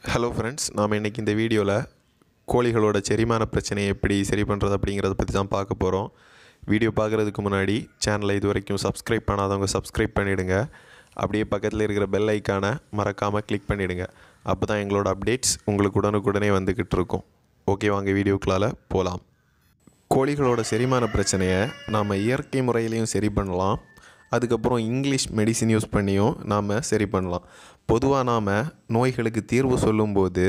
hello friends நாம் இன்றைக்கி இந்த வீடியோவில் கோழிகளோட செரிமான பிரச்சனையை எப்படி சரி பண்ணுறது அப்படிங்கிறத பற்றி தான் பார்க்க போகிறோம் வீடியோ பார்க்குறதுக்கு முன்னாடி சேனலை இது வரைக்கும் சப்ஸ்கிரைப் பண்ணாதவங்க சப்ஸ்கிரைப் பண்ணிவிடுங்க அப்படியே பக்கத்தில் இருக்கிற பெல் ஐக்கானை மறக்காமல் கிளிக் பண்ணிவிடுங்க அப்போ தான் எங்களோட அப்டேட்ஸ் உங்களுக்கு உடனுக்குடனே வந்துக்கிட்டு இருக்கும் ஓகே வாங்க வீடியோக்களால் போகலாம் கோழிகளோட செரிமான பிரச்சனையை நாம் இயற்கை முறையிலையும் சரி பண்ணலாம் அதுக்கப்புறம் இங்கிலீஷ் மெடிசின் யூஸ் பண்ணியும் நாம் சரி பண்ணலாம் பொதுவாக நாம் நோய்களுக்கு தீர்வு சொல்லும்போது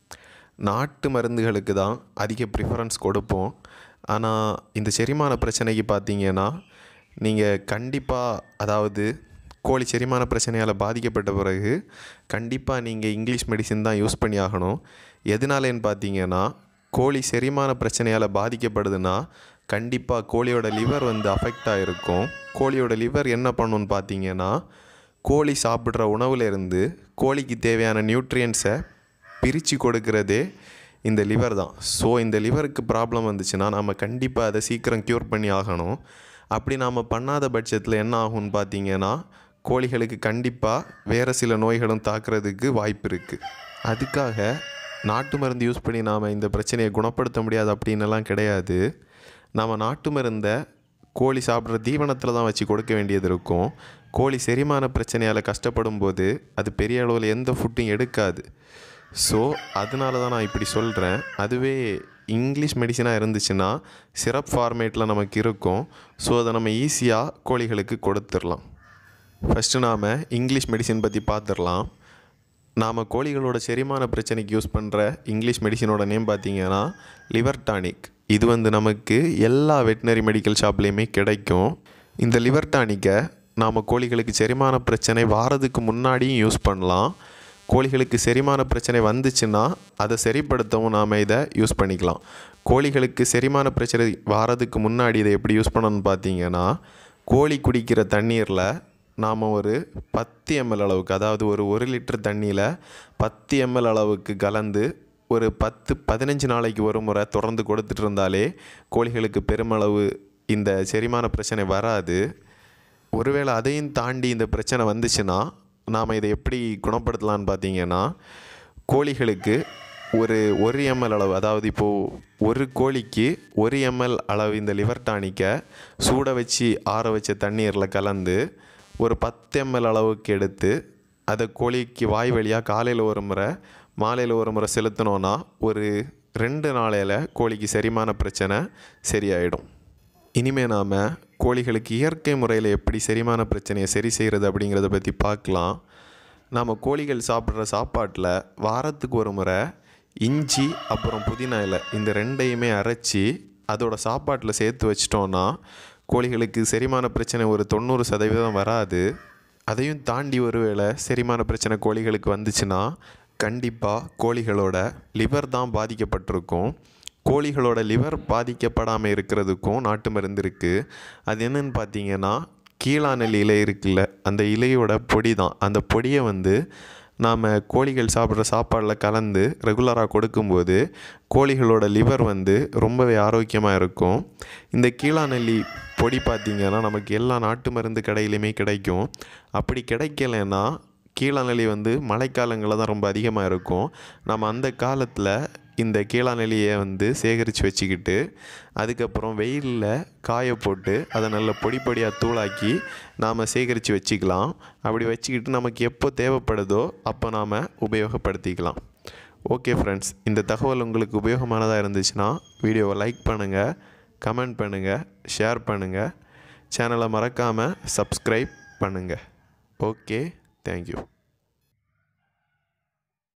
நாட்டு மருந்துகளுக்கு தான் அதிக ப்ரிஃபரன்ஸ் கொடுப்போம் ஆனால் இந்த செரிமான பிரச்சனைக்கு பார்த்தீங்கன்னா நீங்கள் கண்டிப்பாக அதாவது கோழி செரிமான பிரச்சனையால் பாதிக்கப்பட்ட பிறகு கண்டிப்பாக நீங்கள் இங்கிலீஷ் மெடிசின் தான் யூஸ் பண்ணி ஆகணும் எதனாலேன்னு பார்த்தீங்கன்னா கோழி செரிமான பிரச்சனையால் பாதிக்கப்படுதுன்னா கண்டிப்பாக கோழியோட லிவர் வந்து அஃபெக்ட் ஆகிருக்கும் கோழியோட லிவர் என்ன பண்ணுன்னு பார்த்தீங்கன்னா கோழி சாப்பிட்ற உணவுலேருந்து கோழிக்கு தேவையான நியூட்ரியன்ஸை பிரித்து கொடுக்கறதே இந்த லிவர் தான் ஸோ இந்த லிவருக்கு ப்ராப்ளம் வந்துச்சுன்னா நாம் கண்டிப்பாக அதை சீக்கிரம் க்யூர் பண்ணி ஆகணும் அப்படி நாம் பண்ணாத பட்சத்தில் என்ன ஆகும்னு பார்த்தீங்கன்னா கோழிகளுக்கு கண்டிப்பாக வேறு சில நோய்களும் தாக்குறதுக்கு வாய்ப்பு இருக்குது அதுக்காக நாட்டு மருந்து யூஸ் பண்ணி நாம் இந்த பிரச்சனையை குணப்படுத்த முடியாது அப்படின்னெல்லாம் கிடையாது நாம் நாட்டு மருந்தை கோழி சாப்பிட்ற தீவனத்தில் தான் வச்சு கொடுக்க வேண்டியது இருக்கும் கோழி செரிமான பிரச்சனையால் கஷ்டப்படும் போது அது பெரிய அளவில் எந்த ஃபுட்டும் எடுக்காது ஸோ அதனால தான் நான் இப்படி சொல்கிறேன் அதுவே இங்கிலீஷ் மெடிசனாக இருந்துச்சுன்னா சிரப் ஃபார்மேட்டில் நமக்கு இருக்கும் ஸோ அதை நம்ம ஈஸியாக கோழிகளுக்கு கொடுத்துடலாம் ஃபஸ்ட்டு நாம் இங்கிலீஷ் மெடிசின் பற்றி பார்த்துடலாம் நாம் கோழிகளோட செரிமான பிரச்சனைக்கு யூஸ் பண்ணுற இங்கிலீஷ் மெடிசினோட நேம் பார்த்தீங்கன்னா லிவர் டானிக் இது வந்து நமக்கு எல்லா வெட்டினரி மெடிக்கல் ஷாப்லேயுமே கிடைக்கும் இந்த லிவர் டானிக்கை நாம் கோழிகளுக்கு செரிமான பிரச்சனை வாரதுக்கு முன்னாடியும் யூஸ் பண்ணலாம் கோழிகளுக்கு செரிமான பிரச்சனை வந்துச்சுன்னா அதை சரிப்படுத்தவும் நாம் இதை யூஸ் பண்ணிக்கலாம் கோழிகளுக்கு செரிமான பிரச்சனை வாரதுக்கு முன்னாடி இதை எப்படி யூஸ் பண்ணணும்னு பார்த்தீங்கன்னா கோழி குடிக்கிற தண்ணீரில் நாம் ஒரு பத்து எம்எல் அளவுக்கு அதாவது ஒரு ஒரு லிட்டர் தண்ணியில் பத்து எம்எல் அளவுக்கு கலந்து ஒரு பத்து பதினஞ்சு நாளைக்கு ஒரு முறை தொடர்ந்து கொடுத்துட்டு இருந்தாலே கோழிகளுக்கு பெருமளவு இந்த செரிமான பிரச்சனை வராது ஒருவேளை அதையும் தாண்டி இந்த பிரச்சனை வந்துச்சுன்னா நாம் இதை எப்படி குணப்படுத்தலான்னு பார்த்தீங்கன்னா கோழிகளுக்கு ஒரு ஒரு எம்எல் அளவு அதாவது இப்போது ஒரு கோழிக்கு ஒரு எம்எல் அளவு இந்த லிவர் டானிக்கை சூட வச்சு ஆற வச்ச தண்ணீரில் கலந்து ஒரு பத்து எம்எல் அளவுக்கு எடுத்து அதை கோழிக்கு வாய் வழியாக காலையில் ஒரு முறை மாலையில் ஒரு முறை செலுத்தினோன்னா ஒரு ரெண்டு நாளையில் கோழிக்கு செரிமான பிரச்சனை சரியாயிடும் இனிமேல் நாம் கோழிகளுக்கு இயற்கை முறையில் எப்படி செரிமான பிரச்சனையை சரி செய்கிறது அப்படிங்கிறத பற்றி பார்க்கலாம் நாம் கோழிகள் சாப்பிட்ற சாப்பாட்டில் வாரத்துக்கு ஒரு முறை இஞ்சி அப்புறம் புதினா இலை இந்த ரெண்டையுமே அரைச்சி அதோட சாப்பாட்டில் சேர்த்து வச்சிட்டோன்னா கோழிகளுக்கு செரிமான பிரச்சனை ஒரு தொண்ணூறு சதவீதம் வராது அதையும் தாண்டி ஒருவேளை செரிமான பிரச்சனை கோழிகளுக்கு வந்துச்சுன்னா கண்டிப்பாக கோழிகளோட லிவர் தான் பாதிக்கப்பட்டிருக்கும் கோழிகளோட லிவர் பாதிக்கப்படாமல் இருக்கிறதுக்கும் நாட்டு மருந்து இருக்குது அது என்னன்னு பார்த்தீங்கன்னா கீழாநெல் இலை இருக்குல்ல அந்த இலையோட பொடி தான் அந்த பொடியை வந்து நாம் கோழிகள் சாப்பிட்ற சாப்பாடில் கலந்து ரெகுலராக கொடுக்கும்போது கோழிகளோட லிவர் வந்து ரொம்பவே ஆரோக்கியமாக இருக்கும் இந்த கீழாநெல்லி பொடி பார்த்திங்கன்னா நமக்கு எல்லா நாட்டு மருந்து கடையிலையுமே கிடைக்கும் அப்படி கிடைக்கலன்னா கீழாநெல்லி வந்து மழைக்காலங்களில் தான் ரொம்ப அதிகமாக இருக்கும் நம்ம அந்த காலத்தில் இந்த கீழாநெல்லியை வந்து சேகரித்து வச்சுக்கிட்டு அதுக்கப்புறம் வெயிலில் காய போட்டு அதை நல்ல பொடி பொடியாக தூளாக்கி நாம் சேகரித்து வச்சுக்கலாம் அப்படி வச்சுக்கிட்டு நமக்கு எப்போ தேவைப்படுதோ அப்போ நாம் உபயோகப்படுத்திக்கலாம் ஓகே ஃப்ரெண்ட்ஸ் இந்த தகவல் உங்களுக்கு உபயோகமானதாக இருந்துச்சுன்னா வீடியோவை லைக் பண்ணுங்கள் கமெண்ட் பண்ணுங்கள் ஷேர் பண்ணுங்கள் சேனலை மறக்காமல் சப்ஸ்கிரைப் பண்ணுங்கள் ஓகே தேங்க்யூ